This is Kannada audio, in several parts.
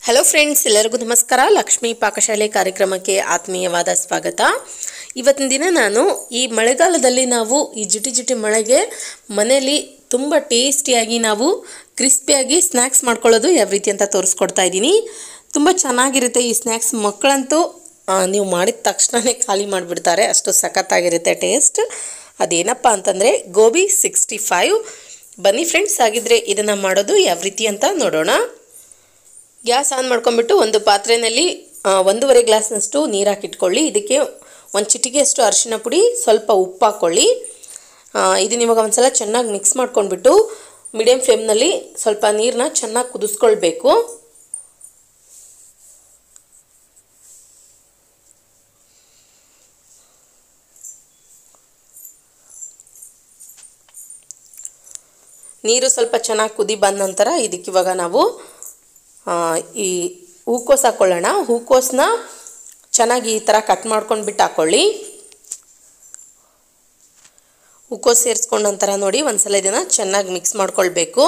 ಹಲೋ ಫ್ರೆಂಡ್ಸ್ ಎಲ್ಲರಿಗೂ ನಮಸ್ಕಾರ ಲಕ್ಷ್ಮೀ ಪಾಕಶಾಲೆ ಕಾರ್ಯಕ್ರಮಕ್ಕೆ ಆತ್ಮೀಯವಾದ ಸ್ವಾಗತ ಇವತ್ತಿನ ದಿನ ನಾನು ಈ ಮಳೆಗಾಲದಲ್ಲಿ ನಾವು ಈ ಜಿಟಿ ಜಿಟಿ ಮಳೆಗೆ ಮನೆಯಲ್ಲಿ ತುಂಬ ಟೇಸ್ಟಿಯಾಗಿ ನಾವು ಕ್ರಿಸ್ಪಿಯಾಗಿ ಸ್ನ್ಯಾಕ್ಸ್ ಮಾಡ್ಕೊಳ್ಳೋದು ಯಾವ ರೀತಿ ಅಂತ ತೋರಿಸ್ಕೊಡ್ತಾ ಇದ್ದೀನಿ ತುಂಬ ಚೆನ್ನಾಗಿರುತ್ತೆ ಈ ಸ್ನ್ಯಾಕ್ಸ್ ಮಕ್ಕಳಂತೂ ಆ, ನೀವು ಮಾಡಿದ ತಕ್ಷಣವೇ ಖಾಲಿ ಮಾಡಿಬಿಡ್ತಾರೆ ಅಷ್ಟು ಸಖತ್ತಾಗಿರುತ್ತೆ ಟೇಸ್ಟ್ ಅದೇನಪ್ಪ ಅಂತಂದರೆ ಗೋಬಿ ಸಿಕ್ಸ್ಟಿ ಫೈವ್ ಬನ್ನಿ ಫ್ರೆಂಡ್ಸ್ ಹಾಗಿದ್ರೆ ಇದನ್ನು ಮಾಡೋದು ಯಾವ ರೀತಿ ಅಂತ ನೋಡೋಣ ಗ್ಯಾಸ್ ಆನ್ ಮಾಡ್ಕೊಂಡ್ಬಿಟ್ಟು ಒಂದು ಪಾತ್ರೆಯಲ್ಲಿ ಆ, ಒಂದೂವರೆ ಗ್ಲಾಸ್ನಷ್ಟು ನೀರು ಹಾಕಿಟ್ಕೊಳ್ಳಿ ಇದಕ್ಕೆ ಒಂದು ಚಿಟಿಗೆಯಷ್ಟು ಅರಿಶಿನ ಪುಡಿ ಸ್ವಲ್ಪ ಉಪ್ಪು ಹಾಕ್ಕೊಳ್ಳಿ ಆ, ಇದನ್ನ ಇವಾಗ ಒಂದ್ಸಲ ಚೆನ್ನಾಗಿ ಮಿಕ್ಸ್ ಮಾಡ್ಕೊಂಡ್ಬಿಟ್ಟು ಮೀಡಿಯಮ್ ಫ್ಲೇಮ್ನಲ್ಲಿ ಸ್ವಲ್ಪ ನೀರನ್ನ ಚೆನ್ನಾಗಿ ಕುದಿಸ್ಕೊಳ್ಬೇಕು ನೀರು ಸ್ವಲ್ಪ ಚೆನ್ನಾಗಿ ಕುದಿ ಬಂದ ನಂತರ ಇದಕ್ಕೆ ಇವಾಗ ನಾವು ಆ, ಈ ಹೂಕೋಸು ಹಾಕ್ಕೊಳ್ಳೋಣ ಹೂಕೋಸನ್ನ ಚೆನ್ನಾಗಿ ಈ ಥರ ಕಟ್ ಮಾಡ್ಕೊಂಡು ಬಿಟ್ಟು ಹಾಕ್ಕೊಳ್ಳಿ ಹೂಕೋಸು ಸೇರಿಸ್ಕೊಂಡ ನಂತರ ನೋಡಿ ಒಂದ್ಸಲ ಇದನ್ನು ಚೆನ್ನಾಗಿ ಮಿಕ್ಸ್ ಮಾಡ್ಕೊಳ್ಬೇಕು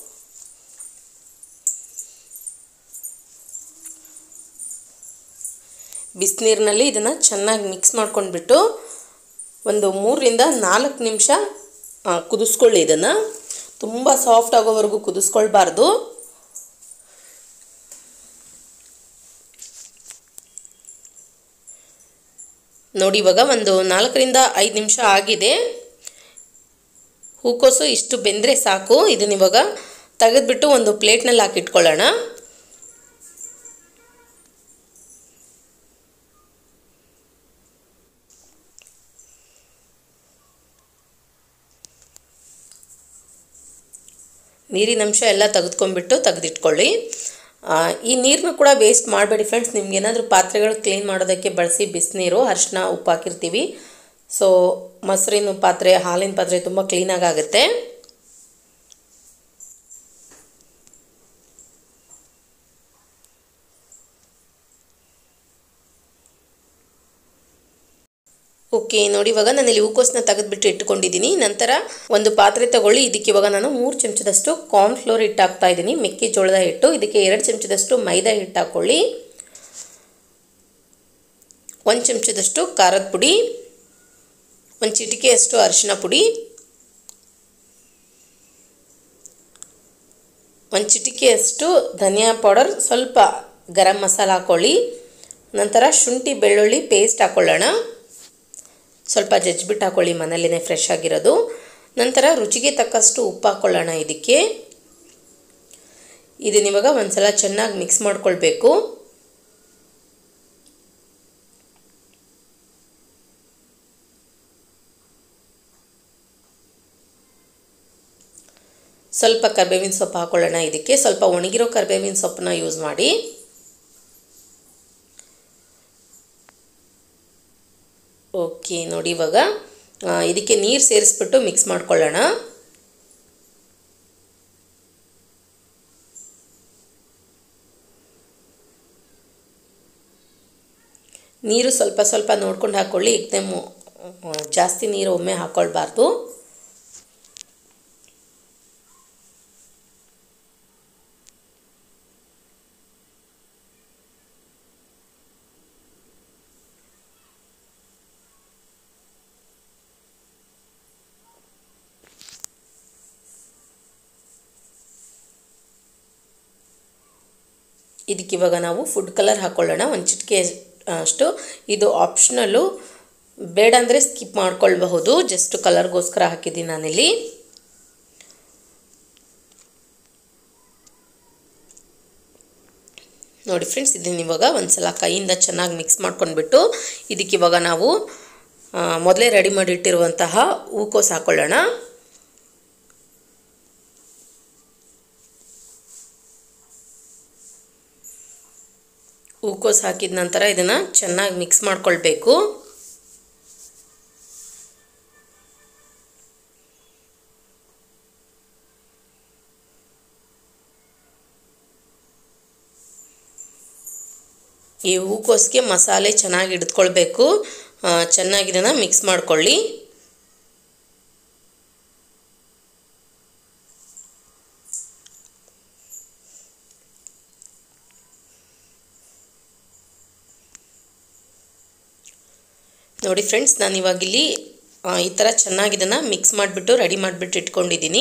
ಬಿಸಿನೀರಿನಲ್ಲಿ ಇದನ್ನು ಚೆನ್ನಾಗಿ ಮಿಕ್ಸ್ ಮಾಡ್ಕೊಂಡ್ಬಿಟ್ಟು ಒಂದು ಮೂರರಿಂದ ನಾಲ್ಕು ನಿಮಿಷ ಕುದಿಸ್ಕೊಳ್ಳಿ ಇದನ್ನು ತುಂಬ ಸಾಫ್ಟ್ ಆಗೋವರೆಗೂ ಕುದಿಸ್ಕೊಳ್ಬಾರ್ದು ನೋಡಿ ಇವಾಗ ಒಂದು ನಾಲ್ಕರಿಂದ ಐದು ನಿಮಿಷ ಆಗಿದೆ ಹೂಕೋಸು ಇಷ್ಟು ಬೆಂದರೆ ಸಾಕು ಇದನ್ನ ಇವಾಗ ತೆಗೆದ್ಬಿಟ್ಟು ಒಂದು ಪ್ಲೇಟ್ನಲ್ಲಿ ಹಾಕಿಟ್ಕೊಳ್ಳೋಣ ನೀರಿನ ಅಂಶ ಎಲ್ಲ ತೆಗೆದುಕೊಂಡ್ಬಿಟ್ಟು ತೆಗೆದಿಟ್ಕೊಳ್ಳಿ ಆ, ಈ ನೀರನ್ನು ಕೂಡ ವೇಸ್ಟ್ ಮಾಡಬೇಡಿ ಫ್ರೆಂಡ್ಸ್ ನಿಮ್ಗೆ ಏನಾದರೂ ಪಾತ್ರೆಗಳು ಕ್ಲೀನ್ ಮಾಡೋದಕ್ಕೆ ಬಳಸಿ ಬಿಸಿನೀರು ಅರಿಶಿನ ಉಪ್ಪು ಹಾಕಿರ್ತೀವಿ ಸೊ ಮೊಸರಿನ ಪಾತ್ರೆ ಹಾಲಿನ ಪಾತ್ರೆ ತುಂಬ ಕ್ಲೀನಾಗಿ ಆಗುತ್ತೆ ಓಕೆ ನೋಡಿ ಇವಾಗ ನಾನು ಇಲ್ಲಿ ಹೂಕೋಸನ್ನ ತೆಗೆದ್ಬಿಟ್ಟು ಇಟ್ಕೊಂಡಿದ್ದೀನಿ ನಂತರ ಒಂದು ಪಾತ್ರೆ ತಗೊಳ್ಳಿ ಇದಕ್ಕೆ ಇವಾಗ ನಾನು ಮೂರು ಚಮಚದಷ್ಟು ಕಾರ್ನ್ಫ್ಲೋರ್ ಹಿಟ್ಟು ಹಾಕ್ತಾ ಇದ್ದೀನಿ ಮೆಕ್ಕೆಜೋಳದ ಹಿಟ್ಟು ಇದಕ್ಕೆ ಎರಡು ಚಮಚದಷ್ಟು ಮೈದಾ ಹಿಟ್ಟು ಹಾಕ್ಕೊಳ್ಳಿ ಒಂದು ಚಮಚದಷ್ಟು ಖಾರದ ಪುಡಿ ಒಂದು ಚಿಟಿಕೆಯಷ್ಟು ಅರಿಶಿನ ಪುಡಿ ಒಂದು ಚಿಟಿಕೆಯಷ್ಟು ಧನಿಯಾ ಪೌಡರ್ ಸ್ವಲ್ಪ ಗರಂ ಮಸಾಲ ಹಾಕ್ಕೊಳ್ಳಿ ನಂತರ ಶುಂಠಿ ಬೆಳ್ಳುಳ್ಳಿ ಪೇಸ್ಟ್ ಹಾಕ್ಕೊಳ್ಳೋಣ ಸ್ವಲ್ಪ ಜಜ್ಬಿಟ್ಟು ಹಾಕ್ಕೊಳ್ಳಿ ಮನೇಲೇ ಫ್ರೆಶ್ ಆಗಿರೋದು ನಂತರ ರುಚಿಗೆ ತಕ್ಕಷ್ಟು ಉಪ್ಪು ಹಾಕ್ಕೊಳ್ಳೋಣ ಇದಕ್ಕೆ ಇದನ್ನ ಇವಾಗ ಒಂದ್ಸಲ ಚೆನ್ನಾಗಿ ಮಿಕ್ಸ್ ಮಾಡ್ಕೊಳ್ಬೇಕು ಸ್ವಲ್ಪ ಕರ್ಬೇವಿನ ಸೊಪ್ಪು ಹಾಕ್ಕೊಳ್ಳೋಣ ಇದಕ್ಕೆ ಸ್ವಲ್ಪ ಒಣಗಿರೋ ಕರ್ಬೇವಿನ ಸೊಪ್ಪನ್ನ ಯೂಸ್ ಮಾಡಿ ಓಕೆ ನೋಡಿ ಇವಾಗ ಆ, ಇದಕ್ಕೆ ನೀರು ಸೇರಿಸ್ಬಿಟ್ಟು ಮಿಕ್ಸ್ ಮಾಡ್ಕೊಳ್ಳೋಣ ನೀರು ಸ್ವಲ್ಪ ಸ್ವಲ್ಪ ನೋಡ್ಕೊಂಡು ಹಾಕ್ಕೊಳ್ಳಿ ಏಕದಮ್ ಜಾಸ್ತಿ ನೀರು ಒಮ್ಮೆ ಹಾಕ್ಕೊಳ್ಬಾರ್ದು ಇದಕ್ಕೆ ಇವಾಗ ನಾವು ಫುಡ್ ಕಲರ್ ಹಾಕ್ಕೊಳ್ಳೋಣ ಒಂದು ಚಿಟಿಕೆ ಅಷ್ಟು ಇದು ಆಪ್ಷನಲ್ಲು ಬೇಡ ಅಂದರೆ ಸ್ಕಿಪ್ ಮಾಡ್ಕೊಳ್ಬಹುದು ಜಸ್ಟ್ ಕಲರ್ಗೋಸ್ಕರ ಹಾಕಿದ್ದೀನಿ ನಾನಿಲ್ಲಿ ನೋಡಿ ಫ್ರೆಂಡ್ಸ್ ಇದನ್ನ ಇವಾಗ ಒಂದ್ಸಲ ಕೈಯಿಂದ ಚೆನ್ನಾಗಿ ಮಿಕ್ಸ್ ಮಾಡ್ಕೊಂಡ್ಬಿಟ್ಟು ಇದಕ್ಕೆ ಇವಾಗ ನಾವು ಆ, ಮೊದಲೇ ರೆಡಿ ಮಾಡಿಟ್ಟಿರುವಂತಹ ಹೂಕೋಸು ಹಾಕ್ಕೊಳ್ಳೋಣ ಹೂಕೋಸು ಹಾಕಿದ ನಂತರ ಇದನ್ನು ಚೆನ್ನಾಗಿ ಮಿಕ್ಸ್ ಮಾಡ್ಕೊಳ್ಬೇಕು ಈ ಹೂಕೋಸಿಗೆ ಮಸಾಲೆ ಚೆನ್ನಾಗಿ ಹಿಡಿದ್ಕೊಳ್ಬೇಕು ಆ, ಚೆನ್ನಾಗಿ ಇದನ್ನು ಮಿಕ್ಸ್ ಮಾಡ್ಕೊಳ್ಳಿ ನೋಡಿ ಫ್ರೆಂಡ್ಸ್ ನಾನು ಇವಾಗಿಲ್ಲಿ ಆ, ಈ ಥರ ಚೆನ್ನಾಗಿ ಇದನ್ನು ಮಿಕ್ಸ್ ಮಾಡಿಬಿಟ್ಟು ರೆಡಿ ಮಾಡಿಬಿಟ್ಟು ಇಟ್ಕೊಂಡಿದ್ದೀನಿ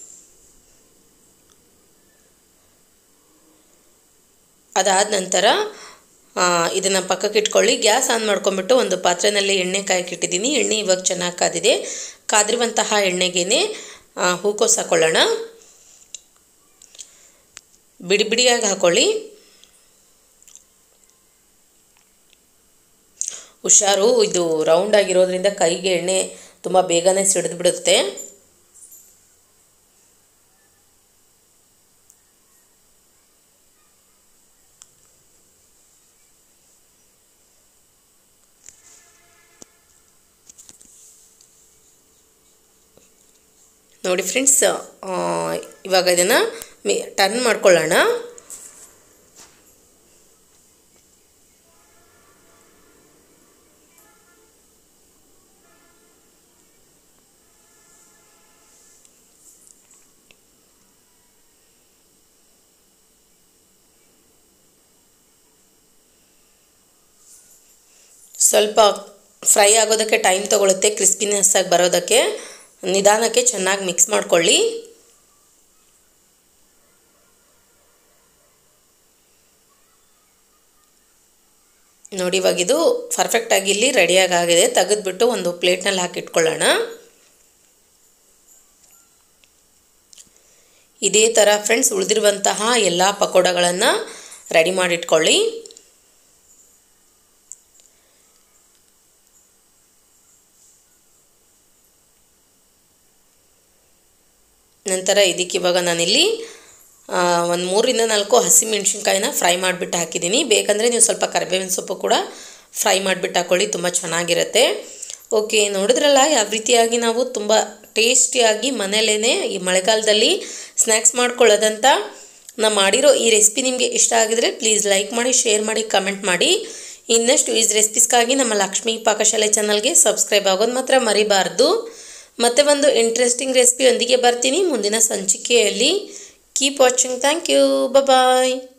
ಅದಾದ ನಂತರ ಇದನ್ನು ಪಕ್ಕಕ್ಕೆ ಇಟ್ಕೊಳ್ಳಿ ಗ್ಯಾಸ್ ಆನ್ ಮಾಡ್ಕೊಂಬಿಟ್ಟು ಒಂದು ಪಾತ್ರೆನಲ್ಲಿ ಎಣ್ಣೆ ಕಾಯಕ್ಕಿಟ್ಟಿದ್ದೀನಿ ಎಣ್ಣೆ ಇವಾಗ ಚೆನ್ನಾಗಿ ಕಾದಿದೆ ಕಾದಿರುವಂತಹ ಎಣ್ಣೆಗೇನೆ ಆ, ಹೂಕೋಸು ಹಾಕೊಳ್ಳೋಣ ಬಿಡಿ ಬಿಡಿಯಾಗಿ ಹಾಕೊಳ್ಳಿ ಹುಷಾರು ಇದು ರೌಂಡ್ ಆಗಿರೋದ್ರಿಂದ ಕೈಗೆ ಎಣ್ಣೆ ತುಂಬ ಬೇಗನೆ ಸಿಡಿದು ಬಿಡುತ್ತೆ ನೋಡಿ ಫ್ರೆಂಡ್ಸ್ ಇವಾಗ ಇದನ್ನು ಮಿ ಟರ್ನ್ ಮಾಡ್ಕೊಳ್ಳೋಣ ಸ್ವಲ್ಪ ಫ್ರೈ ಆಗೋದಕ್ಕೆ ಟೈಮ್ ತೊಗೊಳುತ್ತೆ ಕ್ರಿಸ್ಪಿನೆಸ್ ಆಗಿ ಬರೋದಕ್ಕೆ ನಿಧಾನಕ್ಕೆ ಚೆನ್ನಾಗಿ ಮಿಕ್ಸ್ ಮಾಡ್ಕೊಳ್ಳಿ ನೋಡಿ ಇವಾಗ ಇದು ಪರ್ಫೆಕ್ಟಾಗಿ ಇಲ್ಲಿ ರೆಡಿಯಾಗಿ ಆಗಿದೆ ತೆಗೆದ್ಬಿಟ್ಟು ಒಂದು ಪ್ಲೇಟ್ನಲ್ಲಿ ಹಾಕಿಟ್ಕೊಳ್ಳೋಣ ಇದೇ ಥರ ಫ್ರೆಂಡ್ಸ್ ಉಳಿದಿರುವಂತಹ ಎಲ್ಲ ಪಕೋಡಗಳನ್ನು ರೆಡಿ ಮಾಡಿಟ್ಕೊಳ್ಳಿ ನಂತರ ಇದಕ್ಕೆ ಇವಾಗ ನಾನಿಲ್ಲಿ ಒಂದು ಮೂರಿಂದ ನಾಲ್ಕು ಹಸಿಮೆಣ್ಸಿನ್ಕಾಯಿನ ಫ್ರೈ ಮಾಡಿಬಿಟ್ಟು ಹಾಕಿದ್ದೀನಿ ಬೇಕಂದರೆ ನೀವು ಸ್ವಲ್ಪ ಕರಿಬೇವಿನ ಸೊಪ್ಪು ಕೂಡ ಫ್ರೈ ಮಾಡಿಬಿಟ್ಟು ಹಾಕ್ಕೊಳ್ಳಿ ತುಂಬ ಚೆನ್ನಾಗಿರುತ್ತೆ ಓಕೆ ನೋಡಿದ್ರಲ್ಲ ಯಾವ ರೀತಿಯಾಗಿ ನಾವು ತುಂಬ ಟೇಸ್ಟಿಯಾಗಿ ಮನೇಲೇ ಈ ಮಳೆಗಾಲದಲ್ಲಿ ಸ್ನ್ಯಾಕ್ಸ್ ಮಾಡ್ಕೊಳ್ಳೋದಂತ ನಾ ಮಾಡಿರೋ ಈ ರೆಸಿಪಿ ನಿಮಗೆ ಇಷ್ಟ ಆಗಿದರೆ ಪ್ಲೀಸ್ ಲೈಕ್ ಮಾಡಿ ಶೇರ್ ಮಾಡಿ ಕಮೆಂಟ್ ಮಾಡಿ ಇನ್ನಷ್ಟು ಈಸ್ ರೆಸಿಪೀಸ್ಗಾಗಿ ನಮ್ಮ ಲಕ್ಷ್ಮೀ ಪಾಕಶಾಲೆ ಚಾನಲ್ಗೆ ಸಬ್ಸ್ಕ್ರೈಬ್ ಆಗೋದು ಮಾತ್ರ ಮರಿಬಾರ್ದು ಮತ್ತೆ ಒಂದು ಇಂಟ್ರೆಸ್ಟಿಂಗ್ ರೆಸಿಪಿಯೊಂದಿಗೆ ಬರ್ತೀನಿ ಮುಂದಿನ ಸಂಚಿಕೆಯಲ್ಲಿ keep watching thank you bye